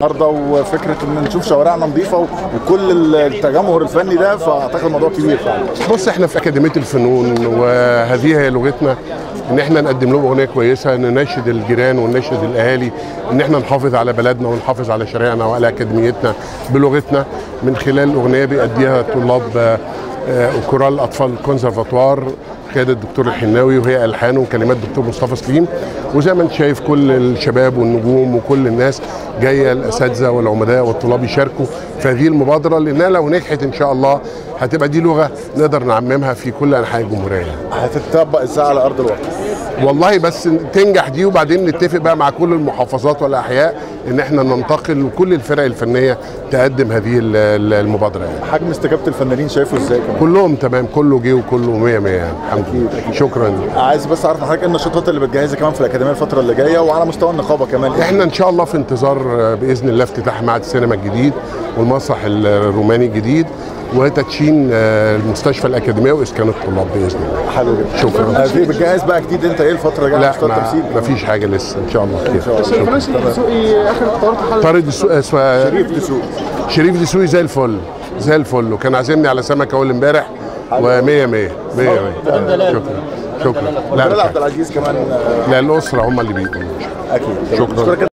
النهارده وفكره ان نشوف شوارعنا نظيفه وكل التجمهر الفني ده فاعتقد الموضوع كبير فعلا بص احنا في اكاديميه الفنون وهذه هي لغتنا ان احنا نقدم لهم اغنيه كويسه نناشد الجيران ونناشد الاهالي ان احنا نحافظ على بلدنا ونحافظ على شارعنا وعلى اكاديميتنا بلغتنا من خلال اغنيه بيأديها طلاب آه، آه، وكورال اطفال الكونسرفاتوار قيادة الدكتور الحناوي وهي الحان وكلمات الدكتور مصطفى سليم وزي ما انت شايف كل الشباب والنجوم وكل الناس جايه الاساتذه والعمداء والطلاب يشاركوا في هذه المبادره لانها لو نجحت ان شاء الله هتبقى دي لغه نقدر نعممها في كل انحاء الجمهوريه هتتطبق ازاي على ارض الواقع والله بس تنجح دي وبعدين نتفق بقى مع كل المحافظات والاحياء ان احنا ننتقل وكل الفرق الفنيه تقدم هذه ال- ال- المبادره يعني. حجم استجابه الفنانين شايفه ازاي كمان كلهم تمام كله جه وكله 100 100 يعني الحمد لله شكرا عايز بس اعرف من حضرتك ايه النشاطات اللي بتجهزها كمان في الاكاديميه الفتره اللي جايه وعلى مستوى النقابه كمان احنا ان شاء الله في انتظار آه، باذن الله افتتاح معهد السينما الجديد والمسرح الروماني الجديد وتدشين آه، المستشفى الاكاديميه واسكان الطلاب باذن الله حلو جدا شكرا آه، في بتجهز بقى جديد انت ايه الفتره اللي جايه على لا مستوى ما, التمثيل ما فيش حاجه لسه ان شاء الله خير الفنان شريف دسوقي اخر قرارات حضرتك طارق السوق اسمه شريف دسوق شريف دسوقي زي الفل زي الفل وكان عازمني على سمكه اول امبارح و100 100 100 100 شكرا شكرا جلال لا عبد العزيز كمان آه، لا الاسره هم اللي بيقولوا اكيد شكرا. أشكرك